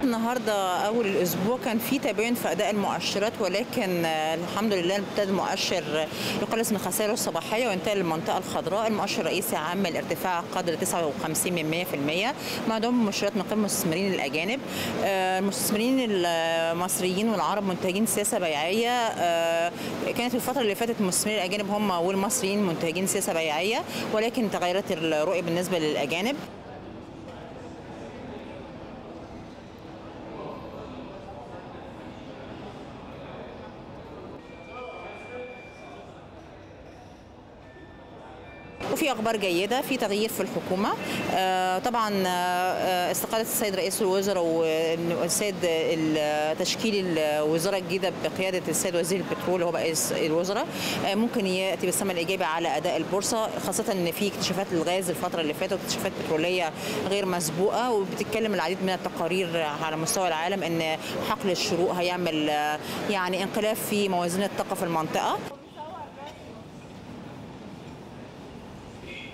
النهارده اول الاسبوع كان في تباين في اداء المؤشرات ولكن آه، الحمد لله ابتدى المؤشر يقلص من خسائره الصباحيه وانتقل للمنطقه الخضراء المؤشر الرئيسي عامل ارتفاع قدر 59 من 100% مع دوام مؤشرات من قبل المستثمرين الاجانب آه، المستثمرين المصريين والعرب منتجين سياسه بيعيه آه، كانت الفتره اللي فاتت المستثمرين الاجانب هم والمصريين منتجين سياسه بيعيه ولكن تغيرت الرؤيه بالنسبه للاجانب وفي اخبار جيده في تغيير في الحكومه آه، طبعا آه، استقاله السيد رئيس الوزراء والسيد تشكيل الوزاره الجديده بقياده السيد وزير البترول هو رئيس الوزراء آه، ممكن ياتي بالثمن الايجابي على اداء البورصه خاصه ان في اكتشافات الغاز الفتره اللي فاتت واكتشافات بتروليه غير مسبوقه وبتتكلم العديد من التقارير على مستوى العالم ان حقل الشروق هيعمل آه، يعني انقلاب في موازين الطاقه في المنطقه